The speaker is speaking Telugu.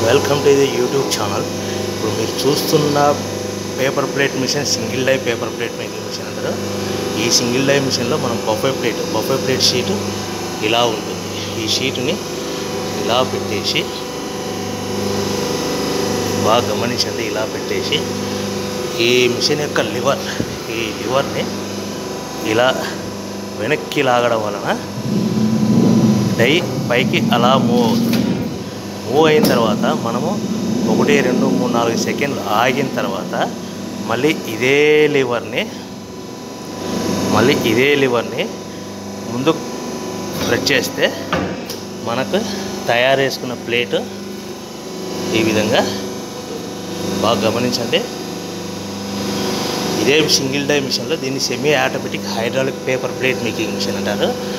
welcome to the YouTube channel ఇప్పుడు మీరు చూస్తున్న paper plate machine single die paper plate making machine అంటారు ఈ సింగిల్ డై మిషన్లో మనం buffet plate buffet plate sheet ఇలా ఉంటుంది ఈ షీటుని ఇలా పెట్టేసి బాగా గమనించండి ఇలా పెట్టేసి ఈ మిషన్ యొక్క లివర్ ఈ లివర్ని ఇలా వెనక్కి లాగడం వలన డై పైకి అలా మూవ్ అవుతుంది మూవ్ అయిన తర్వాత మనము ఒకటి రెండు మూడు నాలుగు సెకండ్లు ఆగిన తర్వాత మళ్ళీ ఇదే లివర్ని మళ్ళీ ఇదే లివర్ని ముందు ప్రెస్ చేస్తే మనకు తయారు చేసుకున్న ప్లేట్ ఈ విధంగా ఉంటుంది బాగా గమనించండి ఇదే సింగిల్ డై మిషన్లో దీన్ని semi automatic hydraulic paper plate making machine అంటారు